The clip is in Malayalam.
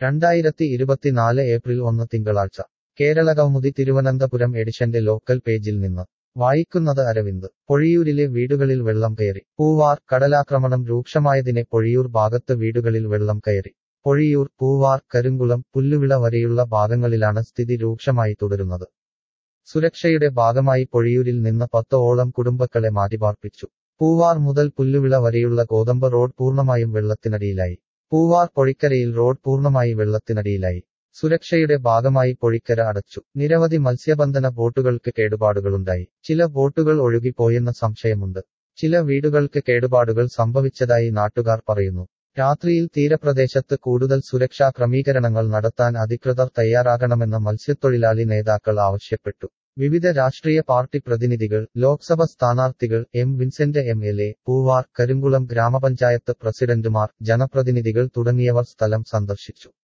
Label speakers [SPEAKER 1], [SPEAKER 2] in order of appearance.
[SPEAKER 1] രണ്ടായിരത്തി ഇരുപത്തിനാല് ഏപ്രിൽ ഒന്ന് തിങ്കളാഴ്ച കേരളകൗമുദി തിരുവനന്തപുരം എഡിഷന്റെ ലോക്കൽ പേജിൽ നിന്ന് വായിക്കുന്നത് അരവിന്ദ് പൊഴിയൂരിലെ വീടുകളിൽ വെള്ളം കയറി പൂവാർ കടലാക്രമണം രൂക്ഷമായതിനെ പൊഴിയൂർ ഭാഗത്ത് വീടുകളിൽ വെള്ളം കയറി പൊഴിയൂർ പൂവാർ കരിങ്കുളം പുല്ലുവിള വരെയുള്ള ഭാഗങ്ങളിലാണ് സ്ഥിതി രൂക്ഷമായി തുടരുന്നത് സുരക്ഷയുടെ ഭാഗമായി പൊഴിയൂരിൽ നിന്ന് പത്തോളം കുടുംബക്കളെ മാറ്റിപാർപ്പിച്ചു പൂവാർ മുതൽ പുല്ലുവിള വരെയുള്ള ഗോതമ്പ് റോഡ് പൂർണ്ണമായും വെള്ളത്തിനടിയിലായി പൂവാർ പൊഴിക്കരയിൽ റോഡ് പൂർണ്ണമായി വെള്ളത്തിനടിയിലായി സുരക്ഷയുടെ ഭാഗമായി പൊഴിക്കര അടച്ചു നിരവധി മത്സ്യബന്ധന ബോട്ടുകൾക്ക് കേടുപാടുകളുണ്ടായി ചില ബോട്ടുകൾ ഒഴുകിപ്പോയെന്ന സംശയമുണ്ട് ചില വീടുകൾക്ക് കേടുപാടുകൾ സംഭവിച്ചതായി നാട്ടുകാർ പറയുന്നു രാത്രിയിൽ തീരപ്രദേശത്ത് കൂടുതൽ സുരക്ഷാ ക്രമീകരണങ്ങൾ നടത്താൻ അധികൃതർ തയ്യാറാകണമെന്ന് മത്സ്യത്തൊഴിലാളി നേതാക്കൾ ആവശ്യപ്പെട്ടു വിവിധ രാഷ്ട്രീയ പാർട്ടി പ്രതിനിധികൾ ലോക്സഭ സ്ഥാനാർത്ഥികൾ M Vincent M L A Poovar Karinkulam ഗ്രാമപഞ്ചായത്ത് പ്രസിഡന്റുമാർ ജനപ്രതിനിധികൾ തുടങ്ങിയവർ സ്ഥലം സന്ദർശിച്ചു